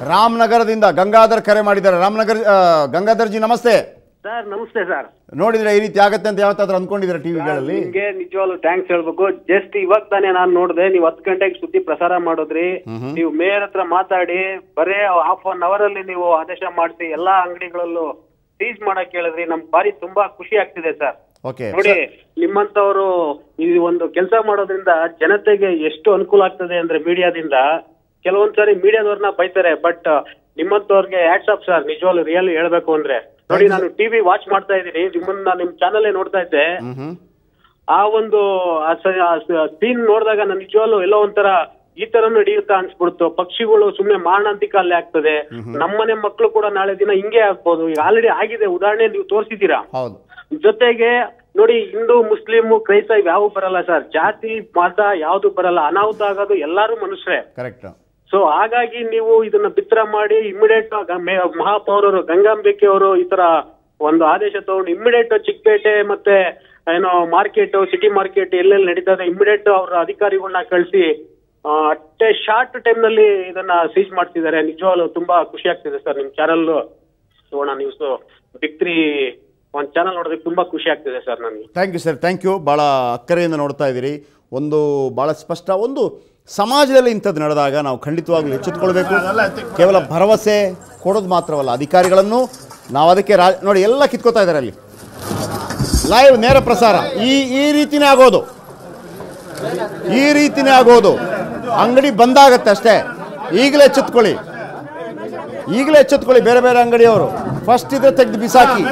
ರಾಮನಗರದಿಂದ ಗಂಗಾಧರ್ ಕರೆ ಮಾಡಿದ್ದಾರೆ ರಾಮನಗರ್ ಆ, ಗಂಗಾಧರ್ ಜಿ ನಮಸ್ತೆ ಸರ್ ನಮಸ್ತೆ ಸರ್ ನೋಡಿದ್ರೆ ಈ ರೀತಿ ಆಗತ್ತೆ ಅಂತ ಯಾವತ್ತಾದ್ರೂ ಅನ್ಕೊಂಡಿದ್ರೆ ಟಿವಿಗಳಲ್ಲಿ ನಿಮ್ಗೆ ನಿಜವಾಗ್ಲು ಥ್ಯಾಂಕ್ಸ್ ಹೇಳ್ಬೇಕು ಜಸ್ಟ್ ಇವಾಗ ತಾನೇ ನಾನ್ ನೋಡ್ದೆ ನೀವ್ ಹತ್ತು ಗಂಟೆಗೆ ಸುದ್ದಿ ಪ್ರಸಾರ ಮಾಡಿದ್ರಿ ನೀವು ಮೇಯರ್ ಹತ್ರ ಮಾತಾಡಿ ಬರೇ ಹಾಫ್ ಅನ್ ಅವರ್ ಅಲ್ಲಿ ನೀವು ಆದೇಶ ಮಾಡಿಸಿ ಎಲ್ಲಾ ಅಂಗಡಿಗಳಲ್ಲೂ ಸೀಸ್ ಮಾಡಕ್ ಹೇಳಿದ್ರಿ ನಮ್ ಬಾರಿ ತುಂಬಾ ಖುಷಿ ಆಗ್ತಿದೆ ಸರ್ ಓಕೆ ನೋಡಿ ನಿಮ್ಮಂತವ್ರು ಈ ಒಂದು ಕೆಲಸ ಮಾಡೋದ್ರಿಂದ ಜನತೆಗೆ ಎಷ್ಟು ಅನುಕೂಲ ಆಗ್ತದೆ ಅಂದ್ರೆ ಮೀಡಿಯಾದಿಂದ ಕೆಲವೊಂದ್ಸರಿ ಮೀಡಿಯಾದವ್ರನ್ನ ಬೈತಾರೆ ಬಟ್ ನಿಮ್ಮಂತವ್ರಿಗೆ ಆಫ್ ಸರ್ ನಿಜವಾಗ್ಲು ರಿಯಲ್ ಹೇಳ್ಬೇಕು ಅಂದ್ರೆ ನೋಡಿ ನಾನು ಟಿವಿ ವಾಚ್ ಮಾಡ್ತಾ ಇದ್ದೀನಿ ನಿಮ್ಮನ್ನ ನಿಮ್ ಚಾನಲ್ ನೋಡ್ತಾ ಇದ್ದೆ ಹ್ಮ್ ಆ ಒಂದು ಸೀನ್ ನೋಡಿದಾಗ ನಾನು ನಿಜವಾಗ್ಲು ಎಲ್ಲೋ ಒಂಥರ ಈ ತರ ನಡೆಯುತ್ತಾ ಅನ್ಸ್ಬಿಡ್ತು ಪಕ್ಷಿಗಳು ಸುಮ್ನೆ ಮಾರಣಾಂತಿಕ ಅಲ್ಲೇ ಆಗ್ತದೆ ನಮ್ಮನೆ ಮಕ್ಕಳು ಕೂಡ ನಾಳೆ ದಿನ ಹಿಂಗೆ ಆಗ್ಬೋದು ಈಗ ಆಲ್ರೆಡಿ ಆಗಿದೆ ಉದಾಹರಣೆ ನೀವು ತೋರಿಸಿದೀರಾ ಹೌದು ಜೊತೆಗೆ ನೋಡಿ ಹಿಂದೂ ಮುಸ್ಲಿಂ ಕ್ರೈಸ್ತ ಯಾವ ಬರಲ್ಲ ಸರ್ ಜಾತಿ ಮತ ಯಾವ್ದು ಬರಲ್ಲ ಅನಾಹುತ ಆಗೋದು ಎಲ್ಲಾರು ಮನುಷ್ಯರೇ ಕರೆಕ್ಟ್ ಸೊ ಹಾಗಾಗಿ ನೀವು ಇದನ್ನ ಬಿತ್ತರ ಮಾಡಿ ಇಮಿಡಿಯೇಟ್ ಮಹಾಪೌರರು ಗಂಗಾಂಬಿಕೆ ಅವರು ಈ ತರ ಒಂದು ಆದೇಶ ತಗೊಂಡು ಇಮಿಡಿಯೇಟ್ ಚಿಕ್ಕಪೇಟೆ ಮತ್ತೆ ಏನೋ ಮಾರ್ಕೆಟ್ ಸಿಟಿ ಮಾರ್ಕೆಟ್ ಎಲ್ಲೆಲ್ಲಿ ನಡೀತಾ ಇದೆ ಇಮಿಡಿಯೇಟ್ ಅವ್ರ ಅಧಿಕಾರಿಗಳನ್ನ ಕಳಿಸಿ ಅಷ್ಟೇ ಶಾರ್ಟ್ ಟೈಮ್ ನಲ್ಲಿ ಇದನ್ನ ಸೀಜ್ ಮಾಡ್ತಿದ್ದಾರೆ ನಿಜವಾಗ್ಲು ತುಂಬಾ ಖುಷಿ ಆಗ್ತಿದೆ ಸರ್ ನಿಮ್ channel Suvarna news big three ಒಂದ್ ಚಾನಲ್ ನೋಡೋದಕ್ಕೆ ತುಂಬಾ ಖುಷಿ ಆಗ್ತಿದೆ ಸರ್ ನನಗೆ thank you sir thank you ಭಾಳ ಅಕ್ಕರೆಯಿಂದ ನೋಡ್ತಾ ಇದ್ದೀರಿ ಒಂದು ಭಾಳ ಸ್ಪಷ್ಟ ಒಂದು ಸಮಾಜದಲ್ಲಿ ಇಂಥದ್ದು ನಡೆದಾಗ ನಾವು ಖಂಡಿತವಾಗ್ಲೂ ಎಚ್ಚೆತ್ತುಕೊಳ್ಬೇಕು ಕೇವಲ ಭರವಸೆ ಕೊಡೋದು ಮಾತ್ರವಲ್ಲ ಅಧಿಕಾರಿಗಳನ್ನು ನಾವು ಅದಕ್ಕೆ ರಾ ನೋಡಿ ಎಲ್ಲ ಕಿತ್ಕೋತಾ ಇದ್ದಾರೆ ಅಲ್ಲಿ ಲೈವ್ ನೇರ ಪ್ರಸಾರ ಈ ಈ ರೀತಿನೇ ಆಗೋದು ಈ ರೀತಿನೇ ಆಗೋದು ಅಂಗಡಿ ಬಂದಾಗತ್ತೆ ಅಷ್ಟೇ ಈಗಲೇ ಎಚ್ಚೆತ್ಕೊಳ್ಳಿ ಈಗಲೇ ಎಚ್ಚೆತ್ಕೊಳ್ಳಿ ಬೇರೆ ಬೇರೆ ಅಂಗಡಿಯವರು ಫಸ್ಟ್ ಇದ್ರೆ ತೆಗೆದು ಬಿಸಾಕಿ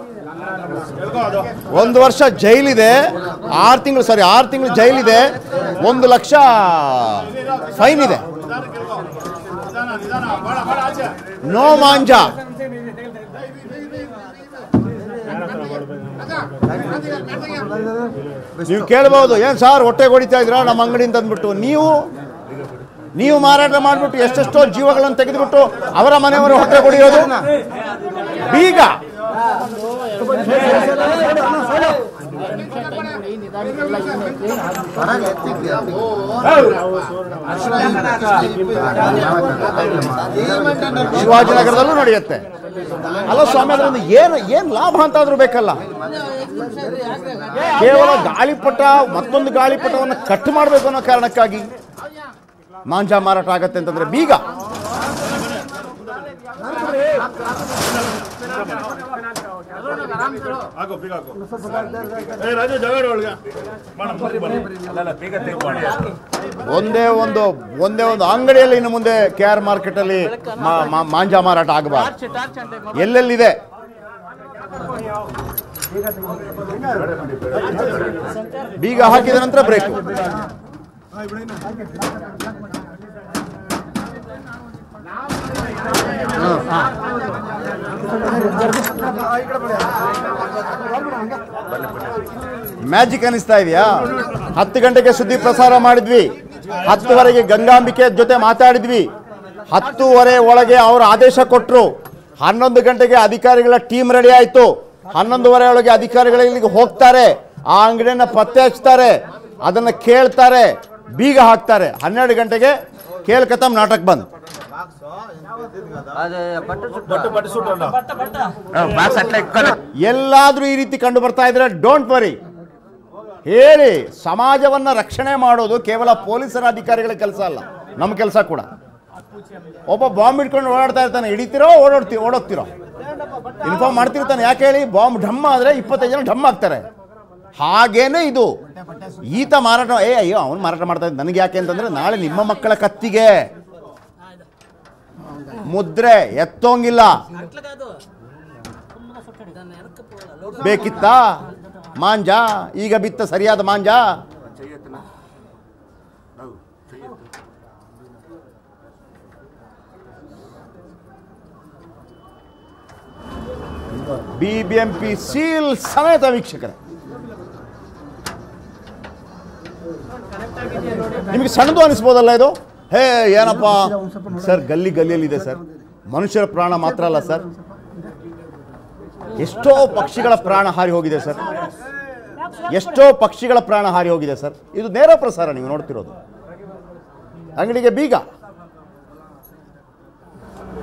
ಒಂದು ವರ್ಷ ಜೈಲಿದೆ ಆರು ತಿಂಗಳು ಸಾರಿ ಆರು ತಿಂಗಳು ಜೈಲಿದೆ ಒಂದು ಲಕ್ಷ ಫೈನ್ ಇದೆ ನೋ ಮಾಂಜ ನೀವು ಕೇಳ್ಬೋದು ಏನು ಸಾರ್ ಹೊಟ್ಟೆ ಹೊಡಿತಾ ಇದ್ರಾ ನಮ್ಮ ಅಂಗಡಿಯಿಂದ ಅಂದ್ಬಿಟ್ಟು ನೀವು ನೀವು ಮಾರಾಟ ಮಾಡಿಬಿಟ್ಟು ಎಷ್ಟೆಷ್ಟೋ ಜೀವಗಳನ್ನು ತೆಗೆದುಬಿಟ್ಟು ಅವರ ಮನೆಯವರು ಹೊಟ್ಟೆ ಹೊಡೆಯೋದು ಬೀಗ ಶಿವಾಜಿನಗರದಲ್ಲೂ ನಡೆಯುತ್ತೆ ಅಲ್ಲ ಸ್ವಾಮಿ ಅದರಿಂದ ಏನು ಏನು ಲಾಭ ಅಂತಾದ್ರೂ ಬೇಕಲ್ಲ ಕೇವಲ ಗಾಳಿಪಟ ಮತ್ತೊಂದು ಗಾಳಿಪಟವನ್ನು ಕಟ್ ಮಾಡಬೇಕು ಅನ್ನೋ ಕಾರಣಕ್ಕಾಗಿ ಮಾಂಜ ಮಾರಾಟ ಆಗತ್ತೆ ಅಂತಂದ್ರೆ ಬೀಗ ಹಾಕೋ ಬೀಗ ಹಾಕೋ ಏ ರಾಜು ಜಗಾಡಿ ಒಳಗೆ ಒಂದೇ ಒಂದು ಒಂದೇ ಒಂದು ಅಂಗಡಿಯಲ್ಲಿ ಇನ್ನು ಮುಂದೆ ಕೆ ಆರ್ ಮಾರ್ಕೆಟಲ್ಲಿ ಮಾ- ಮಾ- ಮಾಂಜ ಮಾರಾಟ ಆಗಬಾರ್ದು ಎಲ್ಲೆಲ್ಲಿದೆ ಬೀಗ ಹಾಕಿದ ನಂತರ ಬ್ರೇಕ್ ಮ್ಯಾಜಿಕ್ ಅನಿಸ್ತಾ ಇದೆಯಾ ಹತ್ತು ಗಂಟೆಗೆ ಸುದ್ದಿ ಪ್ರಸಾರ ಮಾಡಿದ್ವಿ ಹತ್ತುವರೆಗೆ ಗಂಗಾಂಬಿಕೆ ಜೊತೆ ಮಾತಾಡಿದ್ವಿ ಹತ್ತೂವರೆ ಒಳಗೆ ಅವರು ಆದೇಶ ಕೊಟ್ಟರು ಹನ್ನೊಂದು ಗಂಟೆಗೆ ಅಧಿಕಾರಿಗಳ ಟೀಮ್ ರೆಡಿ ಆಯಿತು ಹನ್ನೊಂದುವರೆ ಒಳಗೆ ಅಧಿಕಾರಿಗಳು ಇಲ್ಲಿಗೆ ಹೋಗ್ತಾರೆ ಆ ಅಂಗಡಿಯನ್ನ ಪತ್ತೆ ಹಚ್ತಾರೆ ಅದನ್ನು ಕೇಳ್ತಾರೆ ಬೀಗ ಹಾಕ್ತಾರೆ ಹನ್ನೆರಡು ಗಂಟೆಗೆ ಕೇಲ್ ಕತಮ್ ನಾಟಕ ಬಂದ್ ಬಟ್ಟೆ ಬಟ್ಟೆ ಸುಟ್ಟು ಎಲ್ಲಾದ್ರೂ ಈ ರೀತಿ ಕಂಡು ಬರ್ತಾ ಇದ್ರೆ ಡೋಂಟ್ ವರಿ ಹೇಳಿ ಸಮಾಜವನ್ನ ರಕ್ಷಣೆ ಮಾಡೋದು ಕೇವಲ ಪೊಲೀಸರ ಅಧಿಕಾರಿಗಳ ಕೆಲಸ ಅಲ್ಲ ನಮ್ಮ ಕೆಲಸ ಕೂಡ ಒಬ್ಬ ಬಾಂಬ್ ಇಟ್ಕೊಂಡು ಓಡಾಡ್ತಾ ಇರ್ತಾನೆ ಹಿಡಿತೀರೋ ಓಡಾಡ್ತೀರೋ ಓಡೋಗ್ತಿರೋ ಇನ್ಫಾರ್ಮ್ ಮಾಡ್ತಿರ್ತಾನೆ ಯಾಕೆ ಹೇಳಿ ಬಾಂಬ್ ಢಮ್ಮ ಆದ್ರೆ ಇಪ್ಪತ್ತೈದು ಜನ ಢಮ್ಮ ಆಗ್ತಾರೆ ಹಾಗೇನೆ ಇದು ಈತ ಮಾರಾಟ ಏ ಅಯ್ಯೋ ಅವನು ಮಾರಾಟ ಮಾಡ್ತಾ ಇದ್ದ ನನಗೆ ಯಾಕೆ ಅಂತಂದ್ರೆ ನಾಳೆ ನಿಮ್ಮ ಮಕ್ಕಳ ಕತ್ತಿಗೆ ಮುದ್ರೆ ಎತ್ತೋಂಗಿಲ್ಲ ಬೇಕಿತ್ತಾ ಮಾಂಜ ಈಗ ಬಿತ್ತ ಸರಿಯಾದ ಮಾಂಜ ಬಿಬಿಎಂಪಿ ಸೀಲ್ ಸಮೇತ ವೀಕ್ಷಕರೇ ನಿಮಗೆ ಸಣ್ಣದು ಅನಿಸ್ಬೋದಲ್ಲ ಇದು ಹೇ ಏನಪ್ಪ ಸರ್ ಗಲ್ಲಿ ಗಲ್ಲಿಯಲ್ಲಿದೆ ಸರ್ ಮನುಷ್ಯರ ಪ್ರಾಣ ಮಾತ್ರ ಅಲ್ಲ ಸರ್ ಎಷ್ಟೋ ಪಕ್ಷಿಗಳ ಪ್ರಾಣ ಹಾರಿ ಹೋಗಿದೆ ಸರ್ ಎಷ್ಟೋ ಪಕ್ಷಿಗಳ ಪ್ರಾಣ ಹಾರಿ ಹೋಗಿದೆ ಸರ್ ಇದು ನೇರ ಪ್ರಸಾರ ನೀವು ನೋಡ್ತಿರೋದು ಅಂಗಡಿಗೆ ಬೀಗ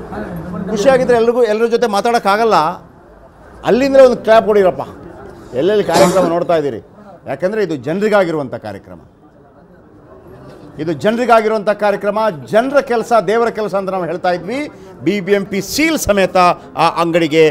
ಖುಷಿಯಾಗಿದ್ದರೆ ಎಲ್ರಿಗೂ ಎಲ್ಲರ ಜೊತೆ ಮಾತಾಡೋಕ್ಕಾಗಲ್ಲ ಅಲ್ಲಿಂದಲೇ ಒಂದು ಕ್ಲಾಪ್ ಹೊಡಿರಪ್ಪ ಎಲ್ಲೆಲ್ಲಿ ಕಾರ್ಯಕ್ರಮ ನೋಡ್ತಾ ಇದ್ದೀರಿ ಯಾಕಂದರೆ ಇದು ಜನರಿಗಾಗಿರುವಂಥ ಕಾರ್ಯಕ್ರಮ ಇದು ಜನರಿಗಾಗಿರುವಂಥ ಕಾರ್ಯಕ್ರಮ ಜನರ ಕೆಲಸ ದೇವರ ಕೆಲಸ ಅಂತ ನಾವು ಹೇಳ್ತಾ ಇದ್ವಿ B B M P seal ಸಮೇತ ಆ ಅಂಗಡಿಗೆ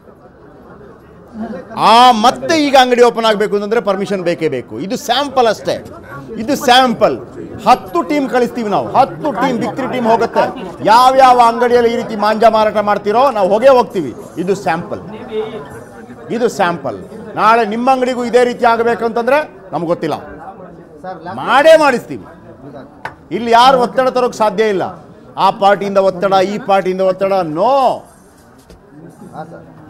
ಆ ಮತ್ತೆ ಈಗ ಅಂಗಡಿ ಓಪನ್ ಆಗಬೇಕು ಅಂತಂದ್ರೆ ಪರ್ಮಿಷನ್ ಬೇಕೇ ಬೇಕು ಇದು ಸ್ಯಾಂಪಲ್ ಅಷ್ಟೇ ಇದು ಸ್ಯಾಂಪಲ್ ಹತ್ತು ಟೀಮ್ ಕಳಿಸ್ತೀವಿ ನಾವು ಹತ್ತು ಟೀಮ್ ಬಿಕ್ರಿ ಟೀಮ್ ಹೋಗುತ್ತೆ ಯಾವ್ಯಾವ ಅಂಗಡಿಯಲ್ಲಿ ಈ ರೀತಿ ಮಾಂಜ ಮಾರಾಟ ಮಾಡ್ತೀರೋ ನಾವು ಹೋಗೇ ಹೋಗ್ತೀವಿ ಇದು ಸ್ಯಾಂಪಲ್ ಇದು ಸ್ಯಾಂಪಲ್ ನಾಳೆ ನಿಮ್ಮ ಅಂಗಡಿಗೂ ಇದೇ ರೀತಿ ಆಗಬೇಕು ಅಂತಂದ್ರೆ ನಮ್ಗೆ ಗೊತ್ತಿಲ್ಲ ಮಾಡೇ ಮಾಡಿಸ್ತೀವಿ ಇಲ್ಲಿ ಯಾರು ಒತ್ತಡ ತರೋಕೆ ಸಾಧ್ಯ ಇಲ್ಲ ಆ ಪಾರ್ಟಿಯಿಂದ ಒತ್ತಡ ಈ ಪಾರ್ಟಿಯಿಂದ ಒತ್ತಡ ನೋ ಹಾಂ ಸರ್